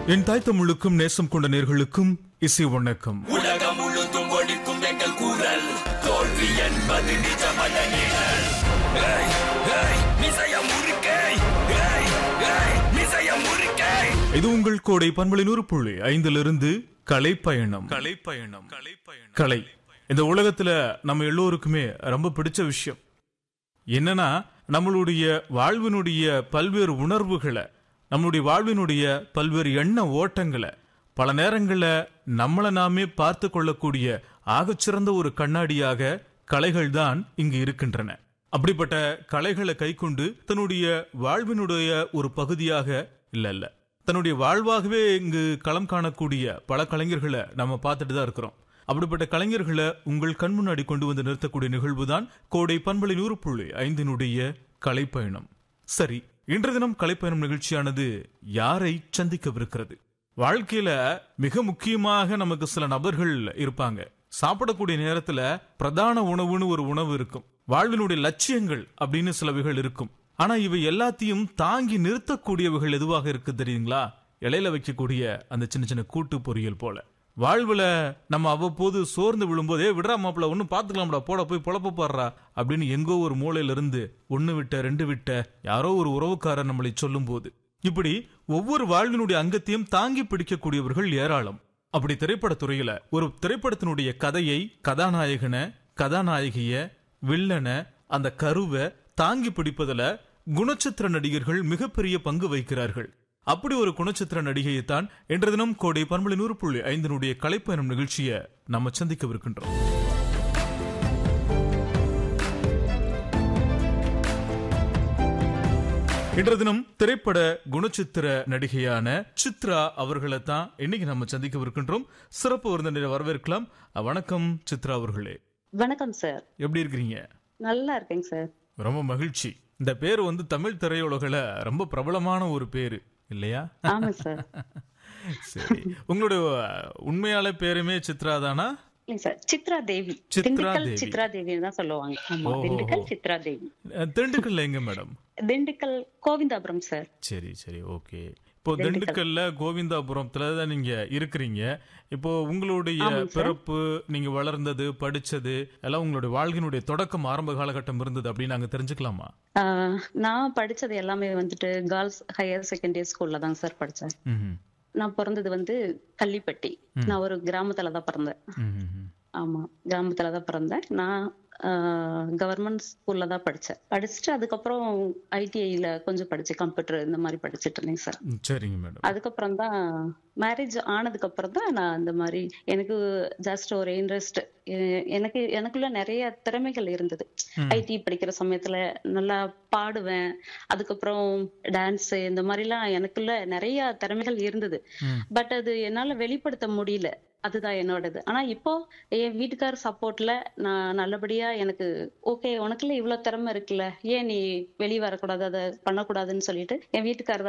என் தாய் தமிழுக்கும் நேசம் கொண்ட நேர்களுக்கும் இசை வணக்கம் உலகம் முழுதும் ஒழிக்கும் எங்கள் குரல் தோல்வி என்பது நிஜமல்ல நிழல் ஏய், ஏய், மிசைய முறுக்கை ஏய், ஏய், மிசைய முறுக்கை இது உங்கள் கோடை பண்பலை நூறு புள்ளி ஐந்திலிருந்து கலை பயணம் கலை பயணம் கலை பயணம் கலை இந்த உலகத்துல நம்ம எல்லோருக்குமே ரொம்ப பிடிச்ச விஷயம் என்னன்னா நம்மளுடைய வாழ்வினுடைய பல்வேறு உணர்வுகளை நம்மளுடைய வாழ்வினுடைய பல்வேறு எண்ண ஓட்டங்களை பல நேரங்களில் நம்மளை நாமே பார்த்து கொள்ளக்கூடிய ஆகச்சிறந்த ஒரு கண்ணாடியாக கலைகள் தான் இங்கு இருக்கின்றன அப்படிப்பட்ட கலைகளை கைக்கொண்டு தன்னுடைய வாழ்வினுடைய ஒரு பகுதியாக இல்ல இல்ல தன்னுடைய வாழ்வாகவே இங்கு களம் காணக்கூடிய பல கலைஞர்களை நம்ம பார்த்துட்டு தான் இருக்கிறோம் அப்படிப்பட்ட கலைஞர்களை உங்கள் கண் முன்னாடி கொண்டு வந்து நிறுத்தக்கூடிய நிகழ்வு தான் கோடை பண்பலை நூறு புள்ளி ஐந்தினுடைய கலைப்பயணம் சரி இன்று தினம் கலைப்பயணம் நிகழ்ச்சியானது யாரை சந்திக்கவிருக்கிறது வாழ்க்கையில மிக முக்கியமாக நமக்கு சில நபர்கள் இருப்பாங்க சாப்பிடக்கூடிய நேரத்துல பிரதான உணவுன்னு ஒரு உணவு இருக்கும் வாழ்வினுடைய லட்சியங்கள் அப்படின்னு சிலவைகள் இருக்கும் ஆனா இவை எல்லாத்தையும் தாங்கி நிறுத்தக்கூடியவைகள் எதுவாக இருக்கு தெரியுங்களா இலையில வைக்கக்கூடிய அந்த சின்ன சின்ன கூட்டு பொரியல் போல வாழ்வுல நம்ம அவ்வப்போது சோர்ந்து விழும்போதே விடுறா மாப்பிள ஒன்னும் பாத்துக்கலாம்டா போட போய் பொழப்ப பாடுறா அப்படின்னு எங்கோ ஒரு மூலையில இருந்து ஒன்னு விட்ட ரெண்டு விட்ட யாரோ ஒரு உறவுக்காரர் நம்மளை சொல்லும் போது இப்படி ஒவ்வொரு வாழ்வினுடைய அங்கத்தையும் தாங்கி பிடிக்கக்கூடியவர்கள் ஏராளம் அப்படி திரைப்பட துறையில ஒரு திரைப்படத்தினுடைய கதையை கதாநாயகனை கதாநாயகிய வில்லன அந்த கருவை தாங்கி பிடிப்பதுல குணச்சித்திர நடிகர்கள் மிகப்பெரிய பங்கு வைக்கிறார்கள் அப்படி ஒரு குணச்சித்திர நடிகையை தான் இன்று தினம் கோடை பண்பலை நூறு புள்ளி ஐந்தினுடைய கலைப்பயணம் நிகழ்ச்சியை நம்ம சந்திக்கவிருக்கின்றோம் இன்று தினம் திரைப்பட குணச்சித்திர நடிகையான சித்ரா அவர்களை தான் இன்னைக்கு நம்ம சந்திக்கவிருக்கின்றோம் சிறப்பு விருந்தினரை வரவேற்கலாம் வணக்கம் சித்ரா அவர்களே வணக்கம் சார் எப்படி இருக்கிறீங்க நல்லா இருக்கேங்க சார் ரொம்ப மகிழ்ச்சி இந்த பேர் வந்து தமிழ் திரையுலகில ரொம்ப பிரபலமான ஒரு பேரு இல்லையா ஆமா சார் சரி உங்களுடைய உண்மையால பேருமே சித்ரா தானா இல்லைங்க சார் சித்ரா தேவி சித்ரா திண்டுக்கல் தேவி. சித்ரா தேவின்னு தான் சொல்லுவாங்க ஆமா ஓஹோ. திண்டுக்கல் சித்ரா தேவி அஹ், திண்டுக்கல்ல எங்க மேடம் திண்டுக்கல் கோவிந்தாபுரம் சார் சரி சரி ஓகே இப்போ திண்டுக்கல்ல கோவிந்தாபுரத்துல தான் நீங்க இருக்கிறீங்க இப்போ உங்களுடைய ஆமாங்க சார். பிறப்பு நீங்க வளர்ந்தது படிச்சது எல்லாம் உங்களுடைய வாழ்க்கையினுடைய தொடக்கம் ஆரம்ப காலகட்டம் இருந்தது அப்படின்னு நாங்க தெரிஞ்சுக்கலாமா ஆஹ், நான் படிச்சது எல்லாமே வந்துட்டு கேர்ள்ஸ் ஹையர் செகண்டரி ஸ்கூல்ல தான் சார் படிச்சேன் ம்ஹும். நான் பிறந்தது வந்து கள்ளிப்பட்டி நான் ஒரு கிராமத்துல தான் பிறந்தேன் ம்ஹும். ஆமா கிராமத்துல தான் பிறந்தேன் நான் கவர்மெண்ட் ஸ்கூல்ல தான் படிச்சேன் படிச்சுட்டு அதுக்கப்புறம் ஐடிஐல கொஞ்சம் படிச்சு கம்ப்யூட்டர் இந்த மாதிரி படிச்சுட்டு இருந்தேன் சார் ம், சரிங்க மேடம் அதுக்கப்புறம் தான் மேரேஜ் ஆனதுக்கு அப்புறம் தான் நான் இந்த மாதிரி எனக்கு ஜஸ்ட் ஒரு இன்ட்ரெஸ்ட் எனக்கு எனக்குள்ள நிறைய திறமைகள் இருந்தது ஐடி படிக்கிற சமயத்துல நல்லா பாடுவேன் அதுக்கப்புறம் டான்ஸ் இந்த மாதிரிலாம் எனக்குள்ள நிறைய திறமைகள் இருந்தது ம். பட் அது என்னால வெளிப்படுத்த முடியல அதுதான் என்னோடது ஆனா இப்போ என் வீட்டுக்கார சப்போர்ட்ல நான் நல்லபடியா எனக்கு ஓகே உனக்குள்ள இவ்வளவு திறமை இருக்குல்ல ஏன் நீ வெளியே வரக்கூடாது அதை பண்ணக்கூடாதுன்னு சொல்லிட்டு என் வீட்டுக்காரர்